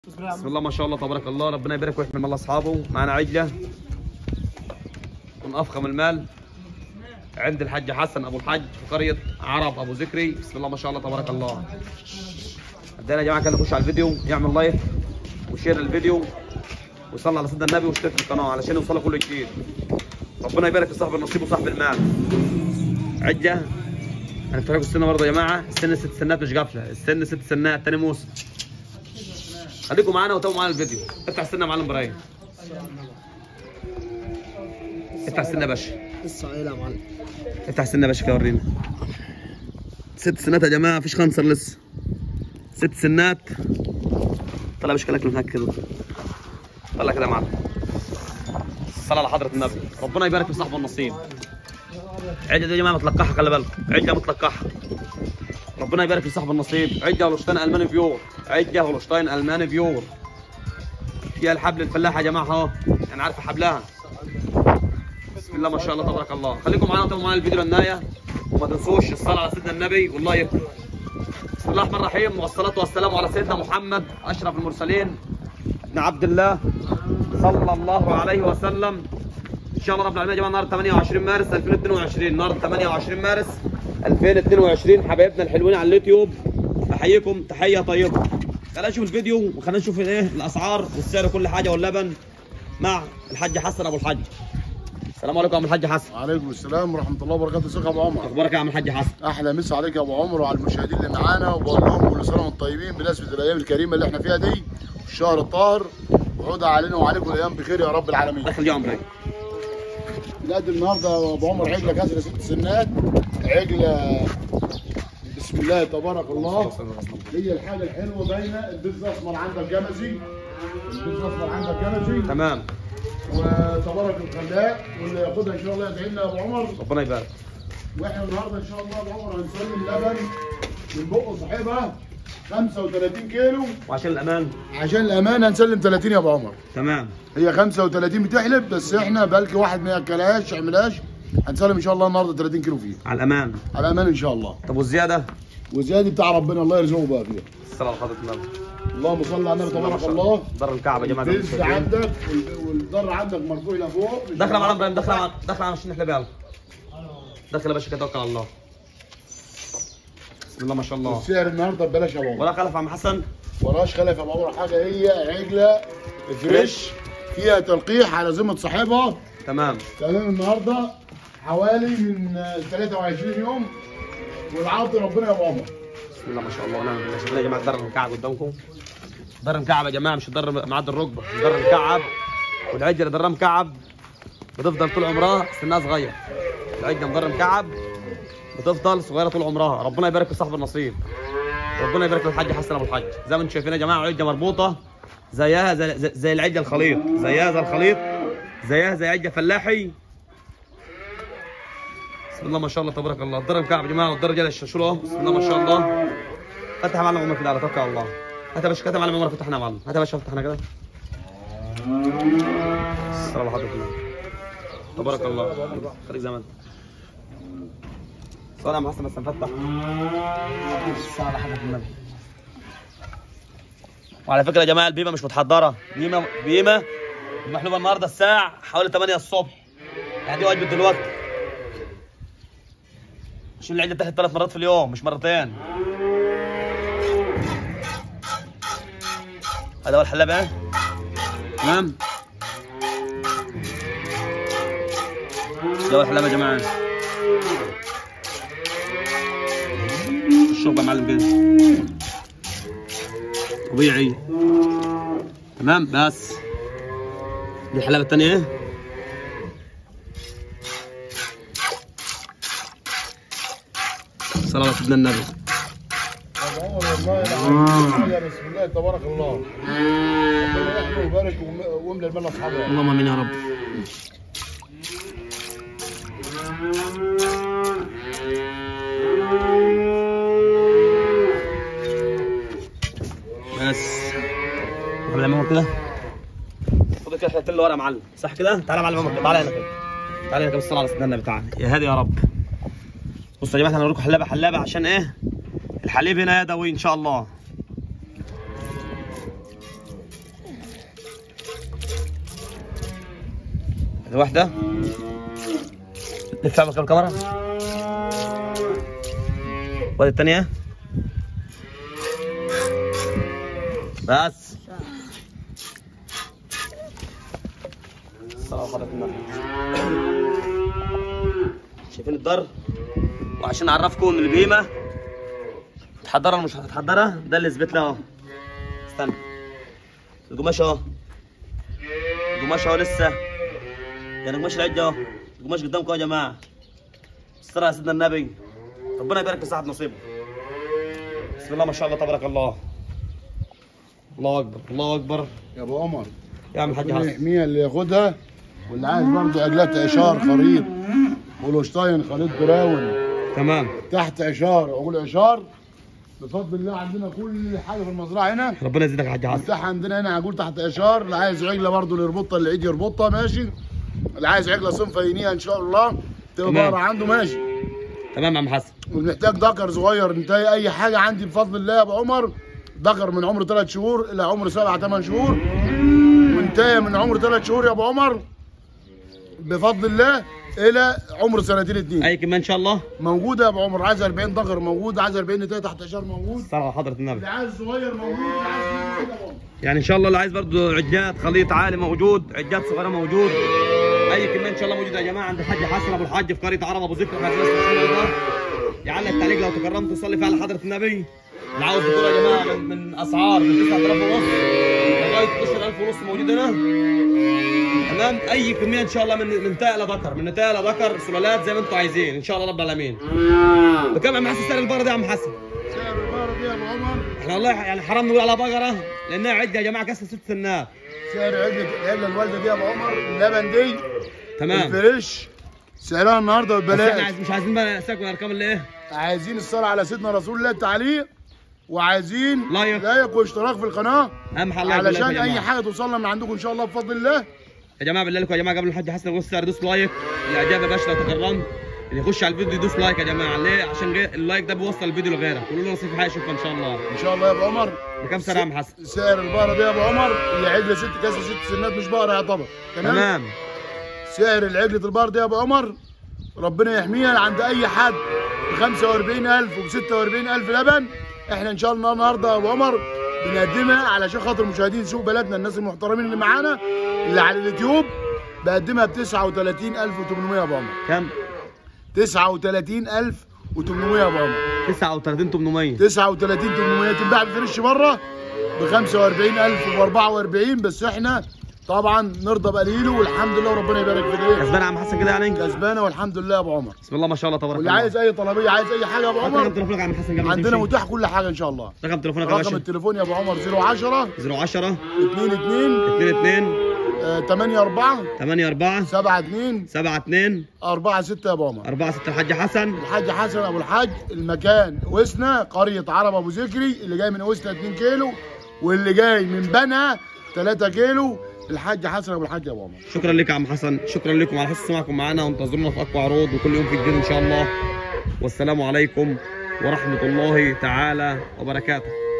بسم الله ما شاء الله تبارك الله ربنا يبارك ويحمي الله اصحابه معنا عجله من افخم المال عند الحاج حسن ابو الحاج في قريه عرب ابو ذكري بسم الله ما شاء الله تبارك الله بدنا يا جماعه كده نخش على الفيديو يعمل لايك وشير الفيديو ويصلي على سيدنا النبي واشترك في القناه علشان يوصلوا كل جديد ربنا يبارك في صاحب النصيب وصاحب المال عجه هنفتح لكم السنه برضه يا جماعه السن ست سنات مش قافله السن ست سنات تاني موسم خليكم معانا وتابعوا معانا الفيديو افتح السنه يا معلم ابراهيم افتح السنه يا باشا لسه قايلها يا معلم افتح السنه يا باشا كده ورينا ست سنات يا جماعه مفيش خنصر لسه ست سنات طلع يا باشا كلاك من هناك كده طلع كده يا معلم الصلاة على حضرة النبي ربنا يبارك في صاحب النصيب عدة دي يا جماعة متلقحها خلي بالكم عدة متلقحها ربنا يبارك في صاحب النصيب عدة هولشتاين ألماني فيور عدة هولشتاين ألماني فيور فيها الحبل الفلاح يا جماعة اهو أنا عارفة حبلها بسم الله ما شاء الله تبارك الله خليكم معانا وتابعوا معانا الفيديو للنهاية وما تنسوش الصلاة على سيدنا النبي واللايك بسم الله الرحمن الرحيم والصلاة والسلام على سيدنا محمد أشرف المرسلين ابن عبد الله صلى الله عليه وسلم ان شاء الله رب العالمين يا جماعه النهارده 28 مارس 2022 النهارده 28 مارس 2022 حبايبنا الحلوين على اليوتيوب احييكم تحيه طيبه خلينا نشوف الفيديو وخلينا نشوف ايه الاسعار والسعر وكل حاجه واللبن مع الحاج حسن ابو الحاج السلام عليكم يا عم الحاج حسن وعليكم السلام ورحمه الله وبركاته ازيك يا ابو عمر اخبارك يا عم الحاج حسن احلى مسا عليك يا ابو عمر وعلى المشاهدين اللي معانا وبقول لهم كل سنه وانتم طيبين بمناسبه الايام الكريمه اللي احنا فيها دي والشهر الطاهر وعود علينا وعليكم الايام بخير يا رب العالمين دخل يا عمري نقدم النهارده يا ابو عمر عجله كسر ست سنات عجله بسم الله تبارك الله هي الحاجه الحلوه باينه البيز الاصفر عندك جمزي البيز الاصفر عندك جمزي تمام وتبارك الخلاق واللي ياخدها ان شاء الله يدعي لنا يا ابو عمر ربنا يبارك واحنا النهارده ان شاء الله يا ابو عمر هنسلم لبن من بق صاحبها 35 كيلو وعشان الامان عشان الامانه هنسلم 30 يا ابو عمر تمام هي 35 بتحلب بس احنا بلكي واحد ما ياكلهاش يعملهاش هنسلم ان شاء الله النهارده 30 كيلو فيه على الامان على امان ان شاء الله طب والزياده وزياده بتاع ربنا الله يرزقه بقى فيها الصلاه على حضره النبي اللهم صل على النبي تبارك الله ضر الكعبه يا جماعه البيز عندك وال- والضر عندك مرفوع الى فوق مش دخل معانا ابراهيم دخل معانا دخل معانا عشان نحلب يلا دخل يا باشا كده توكل على الله بسم الله ما شاء الله السعر النهارده ببلاش يا ابو عمر ولا خلف عم حسن وراش خلف يا ابو عمر حاجه هي عجله فريش فيها تلقيح على ذمه صاحبها تمام تمام النهارده حوالي من آه، 23 يوم والعرض ربنا يا ابو عمر بسم الله ما شاء الله ونعم بالله شغال يا جماعه ضر الكعب قدامكم ضر مكعب يا جماعه مش ضر معد الركبه ضر مكعب والعجله ضرها مكعب بتفضل طول عمرها سنها صغير العجله مضر مكعب بتفضل صغيره طول عمرها ربنا يبارك في صاحب النصيب ربنا يبارك للحاج حسن ابو الحاج زي ما انتم شايفين يا جماعه عجله مربوطه زيها زي, زي, زي العجله الخليط زيها زي الخليط زيها زي عجله فلاحي بسم الله ما شاء الله تبارك الله الضرب كعب يا جماعه والضرب جاي الشاشوله اهو بسم الله ما شاء الله فتح يا معلم عمر كده على توكل على الله هات يا باشا كده يا معلم عمر فتحنا يا معلم هات يا باشا فتحنا كده الصلاه على حضرة النبي تبارك الله خليك زي ما انت صلاه يا عم حسن بس نفتح الصلاه على حضرة النبي وعلى فكره يا جماعه البيمه مش متحضره بيمه بيمه محلوبه النهارده الساعه حوالي 8 الصبح يعني دي وجبه دلوقتي عشان العجله بتاخد ثلاث مرات في اليوم مش مرتين هذا هو الحلاب ايه تمام ده هو الحلاب يا جماعه الشوق يا معلم كده طبيعي تمام بس دي الحلابه الثانيه ايه صلاه على سيدنا النبي يا ابو عمر والله العظيم حاجه بسم الله تبارك الله ربنا يحمي ويبارك وم- ويملى المال اصحابها اللهم امين يا رب بس قبل ما كده خد كده حته ورقه يا معلم صح كده تعالى يا معلم عمر كده. تعالى هنا كده تعالى هنا كده بالصلاه على سيدنا النبي تعالى يا هادي يا رب بصوا يا جماعه احنا هنوريكم حلابه حلابه عشان ايه الحليب هنا يدوي ان شاء الله هذه واحدة لف عمك الكاميرا وهذه الثانية بس الصلاة على النبي شايفين الضر وعشان اعرفكم ان البهيمه تحضرها ولا مش هتتحضرها ده اللي اثبت لها اهو استنى القماش اهو القماش اهو لسه يعني قماش العجه اهو القماش قدامكم اهو يا جماعه استر يا سيدنا النبي ربنا يبارك في صحة نصيبه بسم الله ما شاء الله تبارك الله الله اكبر الله اكبر يا ابو عمر يا عم الحاج ربنا حسن يحميها اللي ياخدها واللي عايز برضه عجلات اشار خريط هولشتاين خليط براون تمام تحت اشار عقول اشار بفضل الله عندنا كل حاجه في المزرعه هنا ربنا يزيدك يا حاج حسن مفتاح عندنا هنا عجول تحت اشار اللي عايز عجله برضه اللي يربطها اللي يجي يربطها ماشي اللي عايز عجله صنف ينيها ان شاء الله تمام. تقدر عنده ماشي تمام يا عم حسن ومحتاج ذكر صغير انت اي حاجه عندي بفضل الله يا ابو عمر ذكر من عمر ثلاث شهور الى عمر سبع ثمان شهور وانتهى من عمر ثلاث شهور يا ابو عمر بفضل الله الى عمر سنتين اتنين اي كمان ان شاء الله موجوده يا ابو عمر عايز 40 ذكر موجود عايز 40 نتايه تحت اشار موجود صلى على حضرة النبي اللي عايز صغير موجود اللي عايز كبير كده يا أبو عمر. يعني ان شاء الله اللي عايز برضه عجات خليط عالي موجود عجات صغيره موجود اي كميه ان شاء الله موجوده يا جماعه عند الحاج حسن ابو الحاج في قريه عرب ابو ذكر حاج ناس الله يعلق التعليق لو تكرمت تصلي فيها على حضره النبي اللي عاوز دكتور يا جماعه من, من اسعار من 9000 ونص لغايه 12000 ونص موجود هنا تمام اي كميه ان شاء الله من من تاء لذكر من تاء لذكر سلالات زي ما انتم عايزين ان شاء الله رب العالمين بكم يا عم حسن سعر البقره دي يا عم حسن سعر البقره دي يا ابو عمر احنا والله يعني حرام نقول على بقره لانها عده يا جماعه كسر ست سنات سعر عجله العجله الوالده دي يا ابو عمر اللبن دي تمام الفريش سعرها النهارده بس احنا ببلاش عايز مش عايزين بقى نساكن الارقام اللي ايه عايزين الصلاة على سيدنا رسول الله التعليق وعايزين لايك. لايك واشتراك في القناة اهم حل لايك بالله علشان يا اي جماعة. حاجة توصلنا من عندكم ان شاء الله بفضل الله يا جماعه بالله لكم يا جماعه قبل الحاج حسن يقول السعر دوس لايك الاعجاب يا باشا لو تكرمت اللي يخش على الفيديو يدوس لايك يا جماعه ليه عشان غير اللايك ده بيوصل الفيديو لغيرك قولوا له نصيب حاجه يشوفها ان شاء الله ان شاء الله يا ابو عمر بكام سعر يا عم حسن سعر البقرة دي يا ابو عمر هي عجلة ست كاسة ست سنات مش بقرة يعتبر تمام تمام سعر العجلة البقرة دي يا ابو عمر ربنا يحميها عند اي حد ب 45000 وب 46000 لبن احنا ان شاء الله النهارده يا ابو عمر بنقدمها علشان خاطر مشاهدين سوق بلدنا الناس المحترمين اللي معانا اللي على اليوتيوب بقدمها ب 39800 يا ابو عمر كام 39800 يا ابو عمر 39800 39800 تنباع بفرش بره ب 45000 وب 44 بس احنا طبعا نرضى بقليله والحمد لله وربنا يبارك في ايديه كسبان يا عم حسن كده يعني كسبانه والحمد لله يا ابو عمر بسم الله ما شاء الله تبارك واللي الله عايز اي طلبيه عايز اي حاجه يا ابو رقم عمر تليفونك يا عم حسن قبل ما عندنا تمشي. متاح كل حاجه ان شاء الله رقم تليفونك يا رقم باشا التليفون يا ابو عمر 010 010 22 22 84 84 72 72 46 يا ابو عمر 46 الحاج حسن الحاج حسن ابو الحاج المكان وسنا قريه عرب ابو ذكري اللي جاي من وسنا 2 كيلو واللي جاي من بنها 3 كيلو الحاج حسن ابو الحاج يا ابو عمر شكرا لك يا عم حسن شكرا لكم على حسن سماعكم معنا وانتظرونا في اقوى عروض وكل يوم في جديد ان شاء الله والسلام عليكم ورحمه الله تعالى وبركاته